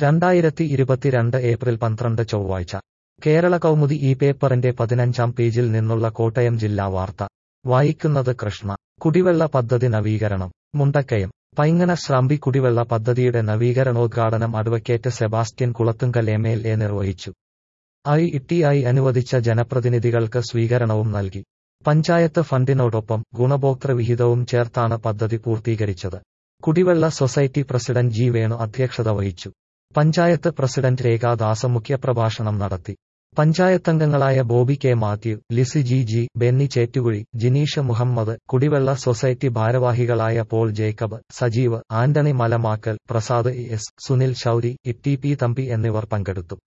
രണ്ടായിരത്തി ഇരുപത്തിരണ്ട് ഏപ്രിൽ പന്ത്രണ്ട് ചൊവ്വാഴ്ച കേരള കൗമുദി ഈ പേപ്പറിന്റെ പതിനഞ്ചാം പേജിൽ നിന്നുള്ള കോട്ടയം ജില്ലാ വാർത്ത വായിക്കുന്നത് കൃഷ്ണ കുടിവെള്ള പദ്ധതി നവീകരണം മുണ്ടക്കയം പൈങ്ങന ശ്രാമ്പി കുടിവെള്ള പദ്ധതിയുടെ നവീകരണോദ്ഘാടനം advocate Sebastian Kulathunkal M L A നിർവഹിച്ചു ഐ ഐ അനുവദിച്ച ജനപ്രതിനിധികൾക്ക് സ്വീകരണവും നൽകി പഞ്ചായത്ത് ഫണ്ടിനോടൊപ്പം ഗുണഭോക്തൃ വിഹിതവും ചേർത്താണ് പദ്ധതി പൂർത്തീകരിച്ചത് കുടിവെള്ള സൊസൈറ്റി പ്രസിഡന്റ് ജി വേണു അധ്യക്ഷത വഹിച്ചു പഞ്ചായത്ത് പ്രസിഡന്റ് രേഖാദാസ് മുഖ്യപ്രഭാഷണം നടത്തി പഞ്ചായത്തംഗങ്ങളായ Bobby K Mathew Lissy G G Benny Chettukuzhi Jineesh Muhammad കുടിവെള്ള സൊസൈറ്റി ഭാരവാഹികളായ Paul Jacob Sajeev Antony Malamakkal Prasad S Sunil Shouri E T P Thampi എന്നിവർ പങ്കെടുത്തു